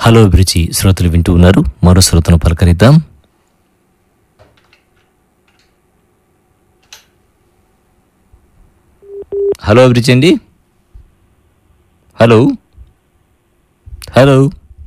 hello అభిరుచి శ్రోతలు వింటూ ఉన్నారు మరో శ్రోతను పలకరిద్దాం హలో అభిరుచి అండి హలో హలో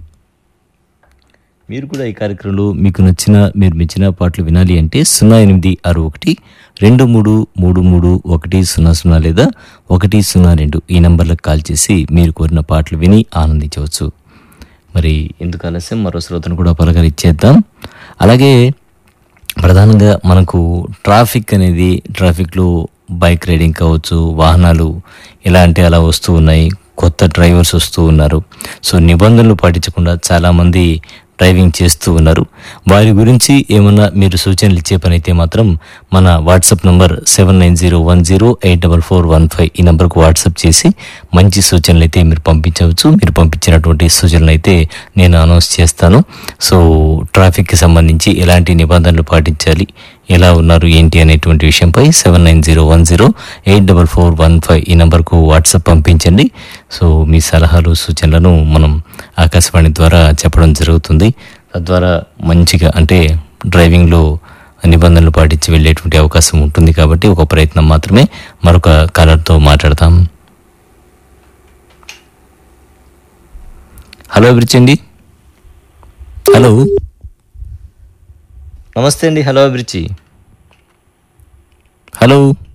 మీరు కూడా ఈ కార్యక్రమంలో మీకు నచ్చిన మీరు మెచ్చిన పాటలు వినాలి అంటే సున్నా ఎనిమిది ఆరు ఒకటి రెండు మూడు మూడు మూడు ఒకటి సున్నా సున్నా లేదా ఒకటి సున్నా రెండు ఈ నంబర్లకు కాల్ చేసి మీరు కోరిన పాటలు విని ఆనందించవచ్చు మరి ఎందుకు ఆలస్యం మరో శ్రోతను కూడా పలకరిచ్చేద్దాం అలాగే ప్రధానంగా మనకు ట్రాఫిక్ అనేది ట్రాఫిక్లో బైక్ రైడింగ్ కావచ్చు వాహనాలు ఎలా అంటే అలా వస్తూ ఉన్నాయి కొత్త డ్రైవర్స్ వస్తూ ఉన్నారు సో నిబంధనలు పాటించకుండా చాలామంది డ్రైవింగ్ చేస్తూ ఉన్నారు వారి గురించి ఏమన్నా మీరు సూచనలు ఇచ్చే పని అయితే మాత్రం మన WhatsApp number seven nine zero one zero eight double four one five ఈ నెంబర్కు వాట్సాప్ చేసి మంచి సూచనలు అయితే మీరు పంపించవచ్చు మీరు పంపించినటువంటి సూచనలు అయితే నేను అనౌన్స్ చేస్తాను సో ట్రాఫిక్కి సంబంధించి ఎలాంటి నిబంధనలు పాటించాలి ఎలా ఉన్నారు ఏంటి అనేటువంటి విషయంపై seven nine zero one zero eight double four one five ఈ నెంబర్కు వాట్సాప్ పంపించండి సో మీ సలహాలు సూచనలను మనం ఆకాశవాణి ద్వారా చెప్పడం జరుగుతుంది తద్వారా మంచిగా అంటే డ్రైవింగ్లో నిబంధనలు పాటించి వెళ్ళేటువంటి అవకాశం ఉంటుంది కాబట్టి ఒక ప్రయత్నం మాత్రమే మరొక కాలర్తో మాట్లాడతాం హలో అభిరుచి అండి హలో నమస్తే అండి హలో అభిరుచి హలో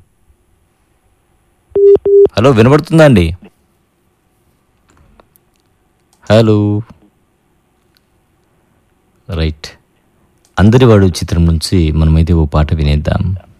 హలో వినబడుతుందా అండి హలో రైట్ అందరివాడు చిత్రం నుంచి మనమైతే ఓ పాట వినేద్దాం